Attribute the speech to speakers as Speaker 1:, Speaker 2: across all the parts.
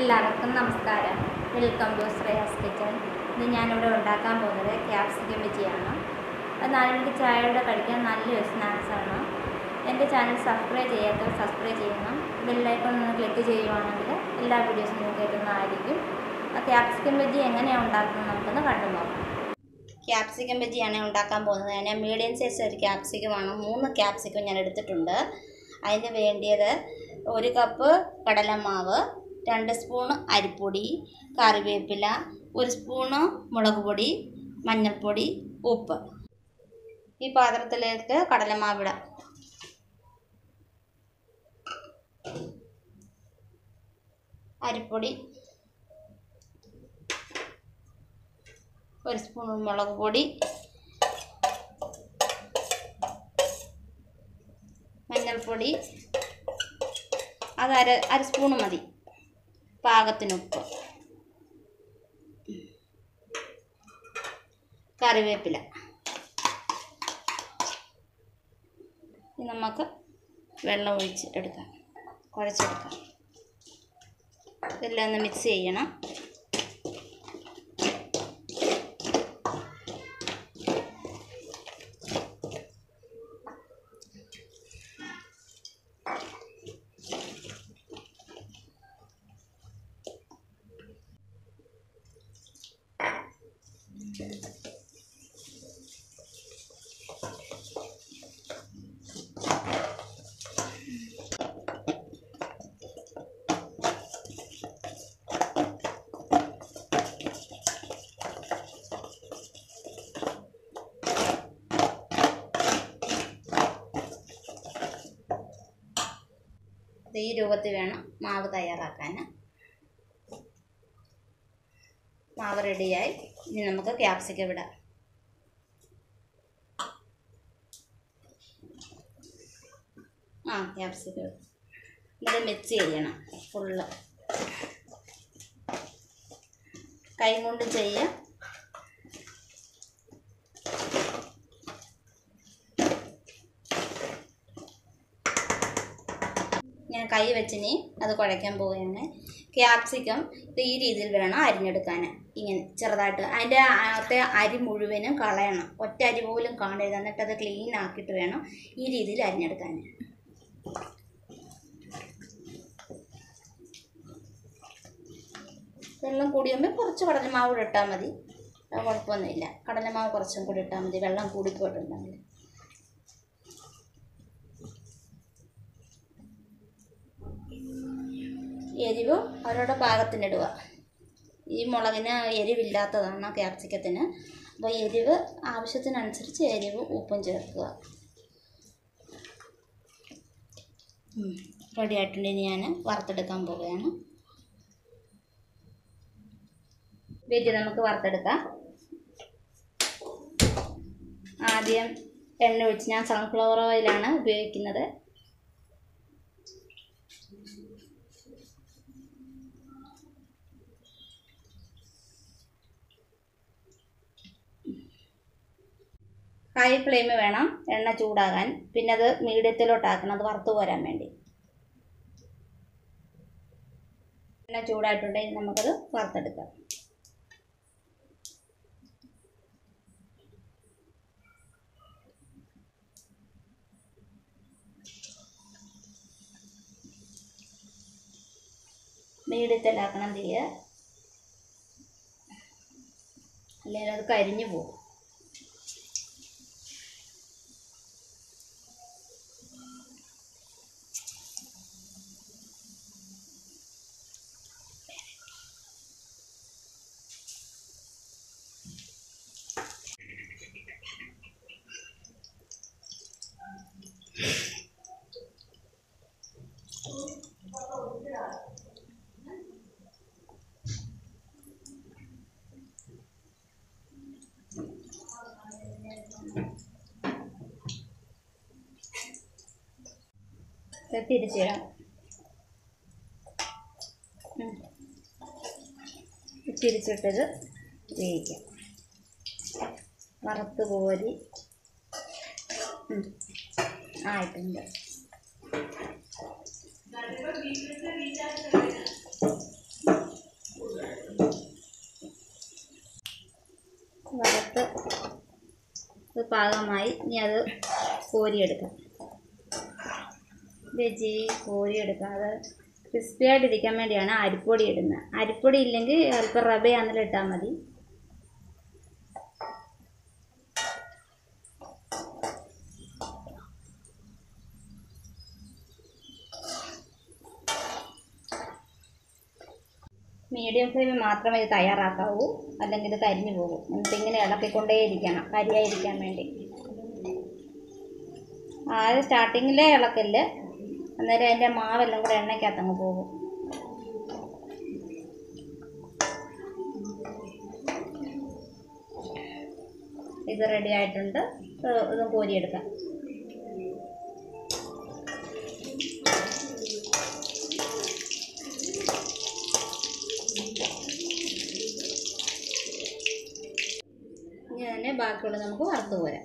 Speaker 1: എല്ലാവർക്കും നമസ്കാരം welcome to Shreyas kitchen ഇന്ന് ഞാനിവിടെ ഉണ്ടാക്കാൻ പോകുന്നത് ക്യാപ്സിക്കം ബജിയാണ് അത് നാല് മണിക്ക് ചായയോടെ കഴിക്കാൻ നല്ലൊരു സ്നാക്സാണ് എൻ്റെ ചാനൽ സബ്സ്ക്രൈബ് ചെയ്യാത്തവർ സബ്സ്ക്രൈബ് ചെയ്യണം ബെല്ലൈക്കൺ ഒന്ന് ക്ലിക്ക് ചെയ്യുവാണെങ്കിൽ എല്ലാ വീഡിയോസും നിങ്ങൾക്ക് എത്തുന്നതായിരിക്കും ആ ക്യാപ്സിക്കം ബജി എങ്ങനെയാണ് ഉണ്ടാക്കുന്നത് നമുക്കൊന്ന് കണ്ടു നോക്കാം ക്യാപ്സിക്കം ബജിയാണ് ഉണ്ടാക്കാൻ പോകുന്നത് ഞാൻ മീഡിയം സൈസ് ഒരു ക്യാപ്സിക്കമാണ് മൂന്ന് ക്യാപ്സിക്കം ഞാൻ എടുത്തിട്ടുണ്ട് അതിന് വേണ്ടിയത് ഒരു കപ്പ് കടലമാവ് രണ്ട് സ്പൂൺ അരിപ്പൊടി കറിവേപ്പില ഒരു സ്പൂണ് മുളക് പൊടി മഞ്ഞൾപ്പൊടി ഉപ്പ് ഈ പാത്രത്തിലേക്ക് കടലമാവിടാം അരിപ്പൊടി ഒരു സ്പൂൺ മുളക് പൊടി മഞ്ഞൾപ്പൊടി അത് അര അര സ്പൂൺ മതി പാകത്തിന് ഉപ്പ് കറിവേപ്പില ഇനി നമുക്ക് വെള്ളം ഒഴിച്ച് എടുക്കാം കുഴച്ചെടുക്കാം ഇതെല്ലാം ഒന്ന് മിക്സ് ചെയ്യണം ഇത് ഈ രൂപത്തിൽ വേണം മാവ് തയ്യാറാക്കാൻ മാവ് റെഡിയായി ഇനി നമുക്ക് ക്യാപ്സിക്കം വിടാം ആ ക്യാപ്സിക്കം ഇടാം. എന്നിട്ട് മിക്സ് ചെയ്യണം ഫുള്ള് കൈ കൊണ്ട് ചെയ്യുക ഞാൻ കൈ വെച്ചിനി അത് കുഴയ്ക്കാൻ പോവുകയാണ് ക്യാപ്സിക്കം ഇത് ഈ രീതിയിൽ വേണം അരിഞ്ഞെടുക്കാൻ ഇങ്ങനെ ചെറുതായിട്ട് അതിൻ്റെ അകത്തെ അരി മുഴുവനും കളയണം ഒറ്റ അരി പോലും കാണരുത് എന്നിട്ട് അത് ക്ലീൻ ആക്കിയിട്ട് വേണം ഈ രീതിയിൽ അരിഞ്ഞെടുക്കാൻ വെള്ളം കൂടിയുമ്പോൾ കുറച്ച് കടലമാവ് കൂടെ ഇട്ടാൽ മതി അത് കുഴപ്പമൊന്നുമില്ല കടലമാവ് കുറച്ചും കൂടി ഇട്ടാൽ മതി വെള്ളം കൂടിപ്പോയിട്ടുണ്ടെങ്കിൽ എരിവ് അവരുടെ പാകത്തിനിടുക ഈ മുളകിന് എരിവില്ലാത്തതാണ് ക്യാപ്സിക്കത്തിന് അപ്പോൾ എരിവ് ആവശ്യത്തിനനുസരിച്ച് എരിവ് ഉപ്പും ചേർക്കുക റെഡി ആയിട്ടുണ്ട് ഇനി ഞാൻ വറുത്തെടുക്കാൻ പോവുകയാണ് വെജ് നമുക്ക് വറുത്തെടുക്കാം ആദ്യം എണ്ണ ഒഴിച്ച് ഞാൻ സൺഫ്ലവർ ഓയിലാണ് ഉപയോഗിക്കുന്നത് ഹൈ ഫ്ലെയിം വേണം എണ്ണ ചൂടാകാൻ പിന്നെ അത് മീഡിയത്തിലോട്ടാക്കണം അത് വറുത്ത് പോരാൻ വേണ്ടി എണ്ണ ചൂടായിട്ടുണ്ടെങ്കിൽ നമുക്കത് വറുത്തെടുക്കാം മീഡിയത്തിലാക്കണം തീയ അല്ലെങ്കിൽ അത് കരിഞ്ഞു പോകും ഇത് തിരിച്ചിടാം ഉം. തിരിച്ചിട്ടത് വേവിക്കാം വറുത്ത് കോരി ഉം. ആയിട്ടുണ്ട് പാകമായി ഇനി അത് കോരിയെടുക്കാം വെജി കോരിയെടുക്കാം അത് ക്രിസ്പി ആയിട്ടിരിക്കാൻ വേണ്ടിയാണ് അരിപ്പൊടി ഇടുന്നത് അരിപ്പൊടി ഇല്ലെങ്കിൽ അല്പം റബയാണെങ്കിലും ഇട്ടാൽ മതി മീഡിയം ഫ്ലെയിമിൽ മാത്രമേ ഇത് തയ്യാറാക്കാവൂ അല്ലെങ്കിൽ ഇത് കരിഞ്ഞു പോകും എന്നിട്ട് ഇങ്ങനെ ഇളക്കിക്കൊണ്ടേയിരിക്കണം കരിയായിരിക്കാൻ വേണ്ടി ആദ്യം സ്റ്റാർട്ടിങ്ങിലെ ഇളക്കല് അന്നേരം അതിൻ്റെ മാവെല്ലാം കൂടെ എണ്ണയ്ക്കകത്ത് അങ്ങ് പോകും ഇത് റെഡി ആയിട്ടുണ്ട് ഇത് ഇതും കോരിയെടുക്കാം ഇനി തന്നെ ബാക്കിയുള്ളത് നമുക്ക് വറുത്ത് പോരാം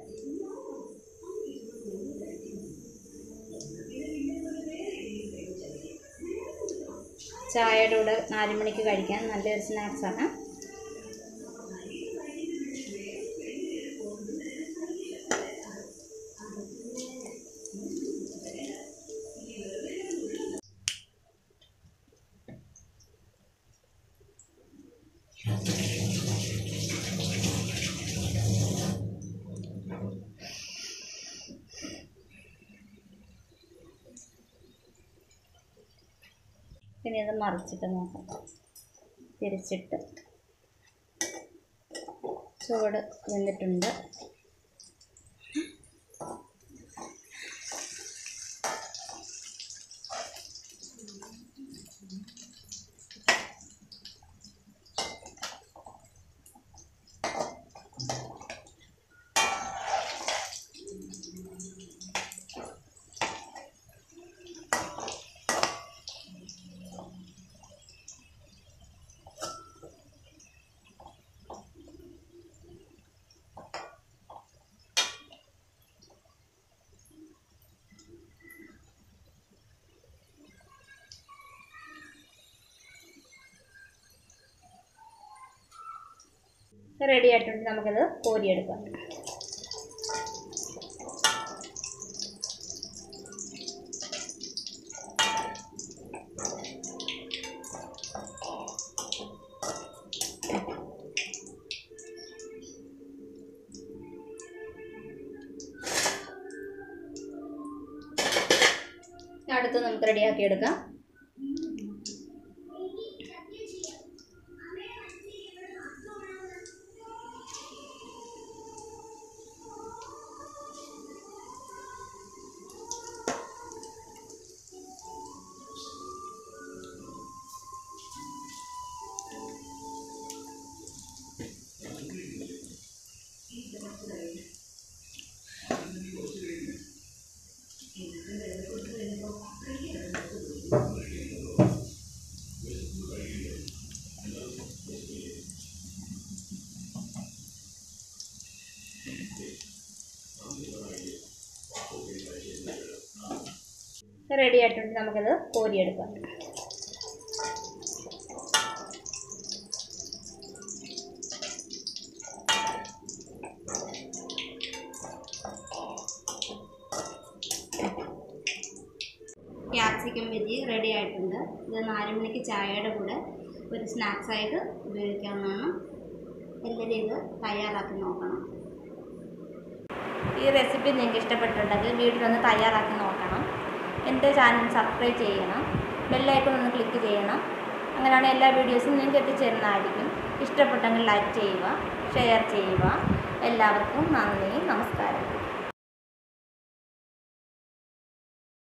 Speaker 1: ചായയുടെ കൂടെ നാല് മണിക്ക് കഴിക്കാൻ നല്ലൊരു സ്നാക്സാണ് ഇനി ഇത് മറിച്ചിട്ട് നോക്കാം തിരിച്ചിട്ട് ചുവട് വെന്തിട്ടുണ്ട് റെഡി ആയിട്ടുണ്ട് നമുക്കത് കോരിയെടുക്കാം അടുത്ത് നമുക്ക് റെഡിയാക്കി എടുക്കാം റെഡി ആയിട്ടുണ്ട് നമുക്കത് കോരിയെടുക്കാം ക്യാപ്സിക്കം വെജി റെഡി ആയിട്ടുണ്ട് ഇത് നാല് മണിക്ക് ചായയുടെ കൂടെ ഒരു സ്നാക്സ് ആയിട്ട് ഉപയോഗിക്കാവുന്നതാണ് എല്ലാവരും ഇത് തയ്യാറാക്കി നോക്കണം ഈ റെസിപ്പി നിങ്ങൾക്ക് ഇഷ്ടപ്പെട്ടിട്ടുണ്ടെങ്കിൽ വീട്ടിലൊന്ന് തയ്യാറാക്കി നോക്കണം എൻ്റെ ചാനൽ സബ്സ്ക്രൈബ് ചെയ്യണം ബെല്ലൈക്കൺ ഒന്ന് ക്ലിക്ക് ചെയ്യണം അങ്ങനെയാണ് എല്ലാ വീഡിയോസും നിങ്ങൾക്ക് എത്തിച്ചേരുന്നതായിരിക്കും ഇഷ്ടപ്പെട്ടെങ്കിൽ ലൈക്ക് ചെയ്യുക ഷെയർ ചെയ്യുക എല്ലാവർക്കും നന്ദി നമസ്കാരം